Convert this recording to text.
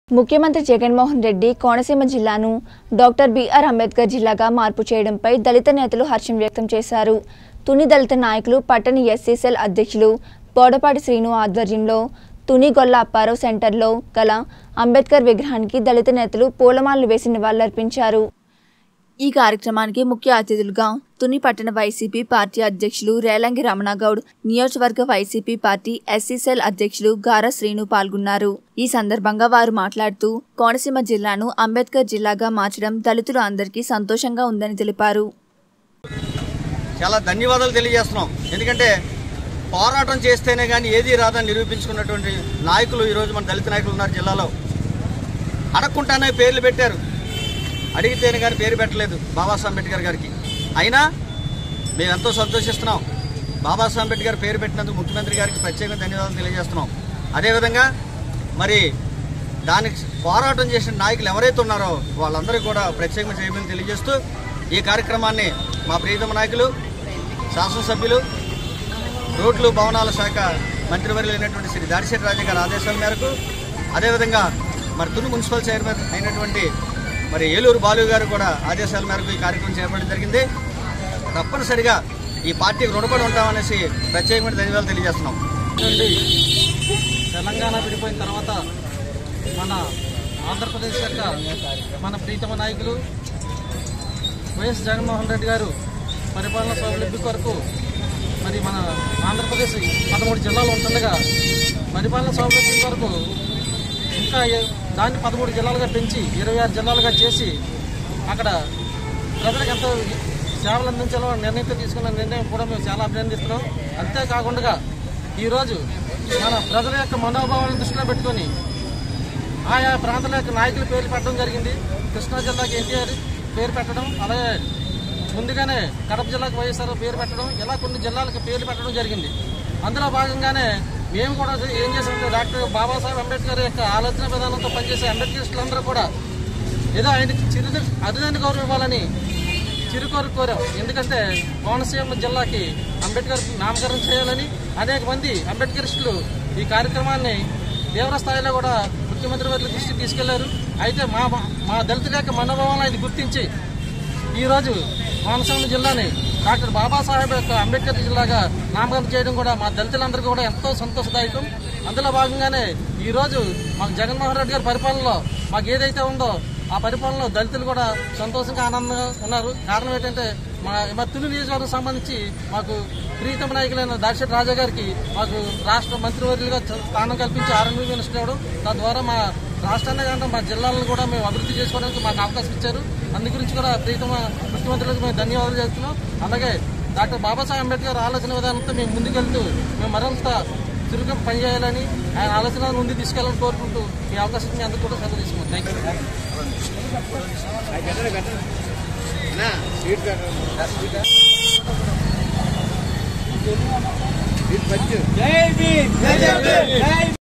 ముఖ్యమంత్రి జగన్మోహన్ రెడ్డి కోనసీమ జిల్లాను doctor BR Ambedkar జిల్లాగా మార్పు చేయడంపై దళిత నేతలు హర్షం వ్యక్తం చేశారు తుని దళిత నాయకులు పట్టణ ఎస్సీసెల్ అధ్యక్షులు బోడపాటి శ్రీను ఆధ్వర్యంలో తుని గొల్ల అప్పారావు సెంటర్లో గల అంబేద్కర్ విగ్రహానికి దళిత నేతలు పూలమాలలు వేసి నివాళులర్పించారు ఈ కార్యక్రమానికి ముఖ్య అతిథులుగా తుని పట్టణ వైసీపీ పార్టీ అధ్యక్షులు రేలంగి రమణగౌడ్ నియోజకవర్గ వైసీపీ పార్టీ ఎస్సీసెల్ అధ్యక్షులు గారా శ్రీను పాల్గొన్నారు ఈ సందర్భంగా వారు మాట్లాడుతూ కోనసీమ జిల్లాను అంబేద్కర్ జిల్లాగా మార్చడం దళితులు అందరికీ సంతోషంగా ఉందని తెలిపారు చాలా ధన్యవాదాలు తెలియజేస్తున్నాం ఎందుకంటే పోరాటం చేస్తేనే కానీ ఏది రాదని నిరూపించుకున్నటువంటి నాయకులు ఈరోజు మన దళిత నాయకులు ఉన్నారు జిల్లాలో అడగకుండానే పేర్లు పెట్టారు అడిగితేనే కానీ పేరు పెట్టలేదు బాబాసాహెబ్ అంబేద్కర్ గారికి అయినా మేము ఎంతో సంతోషిస్తున్నాం బాబాసాహెబ్ అంబేద్కర్ పేరు పెట్టినందుకు ముఖ్యమంత్రి గారికి ప్రత్యేకంగా ధన్యవాదాలు తెలియజేస్తున్నాం అదేవిధంగా మరి దానికి పోరాటం చేసిన నాయకులు ఎవరైతే ఉన్నారో వాళ్ళందరికీ కూడా ప్రత్యేకంగా చేయమని తెలియజేస్తూ ఈ కార్యక్రమాన్ని మా ప్రియతమ నాయకులు శాసనసభ్యులు రోడ్లు భవనాల శాఖ మంత్రివర్యులు అయినటువంటి శ్రీ దాడిశెట్టి రాజు గారి ఆదేశాల మేరకు అదేవిధంగా మరి తుని మున్సిపల్ చైర్మన్ అయినటువంటి మరి ఏలూరు బాలు గారు కూడా ఆదేశాల మేరకు ఈ కార్యక్రమం చేపట్టడం జరిగింది తప్పనిసరిగా ఈ పార్టీకి రుణపడి ఉంటామనేసి ప్రత్యేకమైన ధన్యవాదాలు తెలియజేస్తున్నాం నుండి తెలంగాణ విడిపోయిన తర్వాత మన ఆంధ్రప్రదేశ్ యొక్క మన ప్రీతమ నాయకులు వైఎస్ జగన్మోహన్ రెడ్డి గారు పరిపాలన సౌలభ్య కొరకు మరి మన ఆంధ్రప్రదేశ్ పదమూడు జిల్లాలు ఉంటుండగా పరిపాలన సౌలభ్యం కొరకు ఇంకా ఏ- దాన్ని పదమూడు జిల్లాలుగా పెంచి ఇరవై ఆరు జిల్లాలుగా చేసి అక్కడ ప్రజలకు ఎంతో సేవలు అందించాలో నిర్ణయంతో తీసుకున్న నిర్ణయం కూడా మేము చాలా అభినందిస్తున్నాం అంతేకాకుండా ఈరోజు మన ప్రజల యొక్క మనోభావాలను దృష్టిలో పెట్టుకొని ఆయా ప్రాంతాల యొక్క నాయకుల పేర్లు పెట్టడం జరిగింది కృష్ణా జిల్లాకి ఎన్టీఆర్ పేరు పెట్టడం అలాగే ముందుగానే కడప జిల్లాకు వైఎస్ఆర్ పేరు పెట్టడం ఇలా కొన్ని జిల్లాలకు పేర్లు పెట్టడం జరిగింది అందులో భాగంగానే మేము కూడా ఏం చేసామంటే డాక్టర్ బాబాసాహెబ్ అంబేద్కర్ యొక్క ఆలోచన విధానంతో పనిచేసే అంబేద్కరిస్టులందరూ కూడా ఏదో ఆయనకి చిరు అరుదైన గౌరవం ఇవ్వాలని చిరుకోరు కోరాం ఎందుకంటే కోనసీమ జిల్లాకి అంబేద్కర్ నామకరణం చేయాలని అనేక మంది అంబేద్కరిస్టులు ఈ కార్యక్రమాన్ని తీవ్ర స్థాయిలో కూడా ముఖ్యమంత్రి వారి దృష్టికి తీసుకెళ్లారు అయితే మా మా దళితుల యొక్క మనోభావాలను ఆయన గుర్తించి ఈరోజు కోనసీమ జిల్లాని డాక్టర్ బాబాసాహెబ్ యొక్క అంబేద్కర్ జిల్లాగా నామకరణం చేయడం కూడా మా దళితులందరికీ కూడా ఎంతో సంతోషదాయకం అందులో భాగంగానే ఈరోజు మాకు జగన్మోహన్ రెడ్డి గారి పరిపాలనలో మాకు ఏదైతే ఉందో ఆ పరిపాలనలో దళితులు కూడా సంతోషంగా ఆనందంగా ఉన్నారు కారణం ఏంటంతే మా మా తుని నియోజకవర్గం సంబంధించి మాకు ప్రీతమ నాయకులైన దాడిశెట్టి రాజా గారికి మాకు రాష్ట్ర మంత్రివర్యులుగా స్థానం కల్పించి ఆర్ఎంబీ మినిస్టర్ ఇవ్వడం తద్వారా మా రాష్ట్రాన్ని కాకుండా మా జిల్లాలను కూడా మేము అభివృద్ధి చేసుకోవడానికి మాకు అవకాశం ఇచ్చారు అందు గురించి కూడా ప్రీతమ ముఖ్యమంత్రులకు మేము ధన్యవాదాలు చేస్తున్నాం అలాగే డాక్టర్ బాబాసాహెబ్ అంబేద్కర్ ఆలోచన విధానంతో మేము ముందుకెళ్తూ మేము మరింత చురుగ్గా పనిచేయాలని ఆయన ఆలోచన ముందు తీసుకెళ్ళాలని కోరుకుంటూ ఈ అవకాశం మీ అందరూ కూడా సెలవు తీసుకున్నాం థ్యాంక్ యూ జై భీమ్ జై జై